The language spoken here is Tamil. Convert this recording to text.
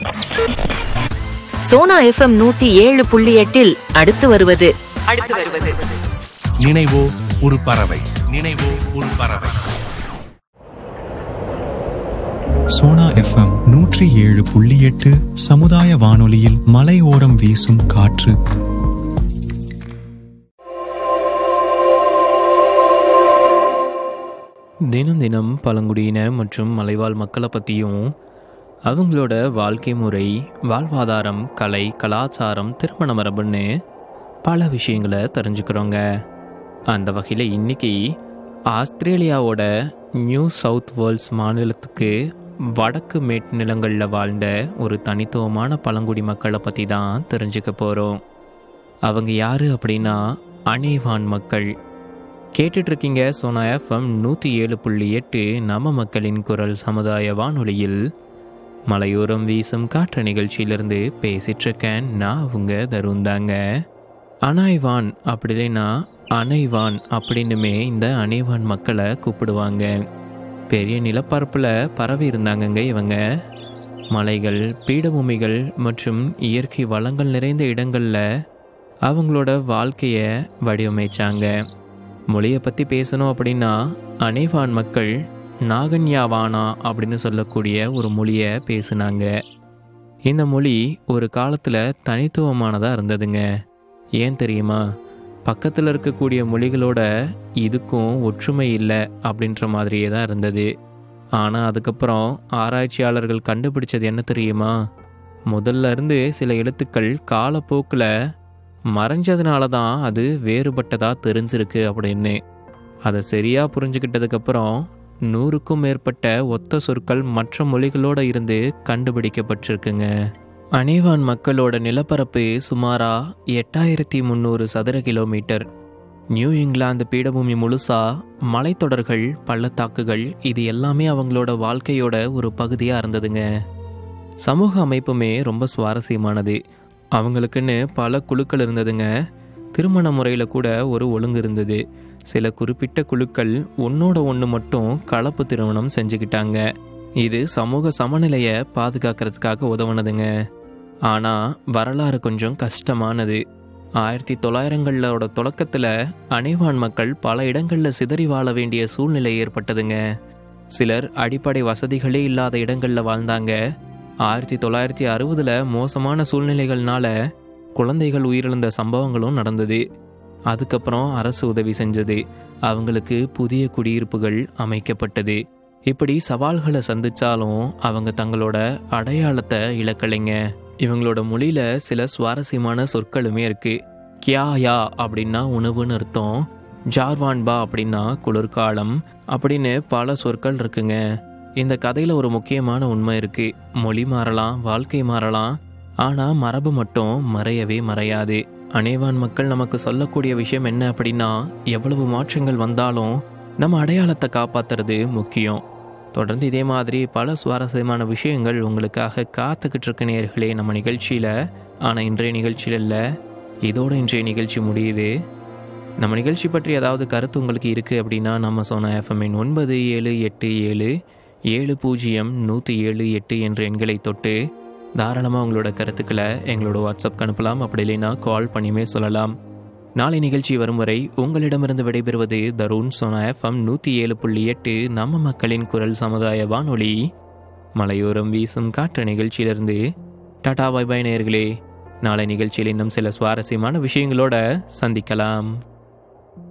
சோனா எஃப்எம் நூத்தி ஏழு புள்ளி எட்டில் அடுத்து வருவது அடுத்து வருவது நினைவோ ஒரு பறவை நினைவோ ஒரு பறவை சோனா எஃப்எம் நூற்றி ஏழு புள்ளி எட்டு சமுதாய வானொலியில் மலையோரம் வீசும் காற்று தினம் தினம் பழங்குடியின மற்றும் மலைவாழ் மக்களை பற்றியும் அவங்களோட வாழ்க்கை முறை வாழ்வாதாரம் கலை கலாச்சாரம் திருமண மரபுன்னு பல விஷயங்களை தெரிஞ்சுக்கிறோங்க அந்த வகையில் இன்னைக்கு ஆஸ்திரேலியாவோட நியூ சவுத் வேல்ஸ் மாநிலத்துக்கு வடக்கு மேட்டு நிலங்களில் வாழ்ந்த ஒரு தனித்துவமான பழங்குடி மக்களை பற்றி தான் தெரிஞ்சுக்க போகிறோம் அவங்க யார் அப்படின்னா அனேவான் மக்கள் கேட்டுட்டு இருக்கீங்க சோனா எஃப்எம் நூற்றி ஏழு புள்ளி எட்டு நம்ம மக்களின் குரல் சமுதாய வானொலியில் மலையோரம் வீசும் காற்று நிகழ்ச்சியிலிருந்து பேசிட்டு இருக்கேன் நான் அவங்க தருண் தாங்க அனாய்வான் அப்படி இல்லைன்னா அனைவான் அப்படின்னுமே இந்த அனைவான் மக்களை கூப்பிடுவாங்க பெரிய நிலப்பரப்பில் பரவி இருந்தாங்கங்க இவங்க மலைகள் பீடபூமிகள் மற்றும் இயற்கை வளங்கள் நிறைந்த இடங்களில் அவங்களோட வாழ்க்கையை வடிவமைச்சாங்க மொழியை பற்றி பேசணும் அப்படின்னா அனேவான் மக்கள் நாகன்யாவானா அப்படின்னு சொல்லக்கூடிய ஒரு மொழியை பேசுனாங்க இந்த மொழி ஒரு காலத்தில் தனித்துவமானதாக இருந்ததுங்க ஏன் தெரியுமா பக்கத்தில் இருக்கக்கூடிய மொழிகளோட இதுக்கும் ஒற்றுமை இல்லை அப்படின்ற மாதிரியே தான் இருந்தது ஆனால் அதுக்கப்புறம் ஆராய்ச்சியாளர்கள் கண்டுபிடிச்சது என்ன தெரியுமா முதல்ல இருந்து சில எழுத்துக்கள் காலப்போக்கில் மறைஞ்சதுனால தான் அது வேறுபட்டதாக தெரிஞ்சிருக்கு அப்படின்னு அதை சரியாக புரிஞ்சுக்கிட்டதுக்கப்புறம் நூறுக்கும் மேற்பட்ட ஒத்த சொற்கள் மற்ற மொழிகளோட இருந்து கண்டுபிடிக்கப்பட்டிருக்குங்க அனேவான் மக்களோட நிலப்பரப்பு சுமாரா எட்டாயிரத்தி முந்நூறு சதுர கிலோமீட்டர் நியூ இங்கிலாந்து பீடபூமி முழுசா மலைத்தொடர்கள் பள்ளத்தாக்குகள் இது எல்லாமே அவங்களோட வாழ்க்கையோட ஒரு பகுதியாக இருந்ததுங்க சமூக அமைப்புமே ரொம்ப சுவாரஸ்யமானது அவங்களுக்குன்னு பல குழுக்கள் இருந்ததுங்க திருமண முறையில் கூட ஒரு ஒழுங்கு இருந்தது சில குறிப்பிட்ட குழுக்கள் ஒன்னோட ஒன்று மட்டும் கலப்பு திருமணம் செஞ்சுக்கிட்டாங்க இது சமூக சமநிலையை பாதுகாக்கிறதுக்காக உதவுனதுங்க ஆனால் வரலாறு கொஞ்சம் கஷ்டமானது ஆயிரத்தி தொள்ளாயிரங்களோட தொடக்கத்தில் அனைவான் மக்கள் பல இடங்களில் சிதறி வாழ வேண்டிய சூழ்நிலை ஏற்பட்டதுங்க சிலர் அடிப்படை வசதிகளே இல்லாத இடங்களில் வாழ்ந்தாங்க ஆயிரத்தி தொள்ளாயிரத்தி அறுபதில் மோசமான சூழ்நிலைகள்னால குழந்தைகள் உயிரிழந்த சம்பவங்களும் நடந்தது அதுக்கப்புறம் அரசு உதவி செஞ்சது அவங்களுக்கு புதிய குடியிருப்புகள் அமைக்கப்பட்டது இப்படி சவால்களை சந்திச்சாலும் அவங்க தங்களோட அடையாளத்தை இழக்கலைங்க இவங்களோட மொழியில சில சுவாரஸ்யமான சொற்களுமே இருக்கு கியா யா அப்படின்னா உணவுன்னு அர்த்தம் ஜார்வான்பா அப்படின்னா குளிர்காலம் அப்படின்னு பல சொற்கள் இருக்குங்க இந்த கதையில ஒரு முக்கியமான உண்மை இருக்கு மொழி மாறலாம் வாழ்க்கை மாறலாம் ஆனா மரபு மட்டும் மறையவே மறையாது அனேவான் மக்கள் நமக்கு சொல்லக்கூடிய விஷயம் என்ன அப்படின்னா எவ்வளவு மாற்றங்கள் வந்தாலும் நம்ம அடையாளத்தை காப்பாத்துறது முக்கியம் தொடர்ந்து இதே மாதிரி பல சுவாரஸ்யமான விஷயங்கள் உங்களுக்காக காத்துக்கிட்டு இருக்க நேர்களே நம்ம நிகழ்ச்சியில் ஆனால் இன்றைய நிகழ்ச்சியில் இல்லை இதோட இன்றைய நிகழ்ச்சி முடியுது நம்ம நிகழ்ச்சி பற்றி ஏதாவது கருத்து உங்களுக்கு இருக்குது அப்படின்னா நம்ம சொன்ன எஃப்எம்என் ஒன்பது ஏழு எட்டு ஏழு ஏழு பூஜ்ஜியம் நூற்றி ஏழு எட்டு என்ற எண்களை தொட்டு தாராளமாக உங்களோட கருத்துக்களை எங்களோட வாட்ஸ்அப்க்கு அனுப்பலாம் அப்படி இல்லைன்னா கால் பண்ணியுமே சொல்லலாம் நாளை நிகழ்ச்சி வரும் வரை உங்களிடமிருந்து விடைபெறுவது தருண் சோனா எஃப்எம் நூற்றி ஏழு புள்ளி எட்டு நம்ம மக்களின் குரல் சமுதாய வானொலி மலையோரம் வீசும் காற்று நிகழ்ச்சியிலிருந்து டாடா பை பை நேயர்களே நாளை நிகழ்ச்சியில் இன்னும் சில சுவாரஸ்யமான விஷயங்களோட சந்திக்கலாம்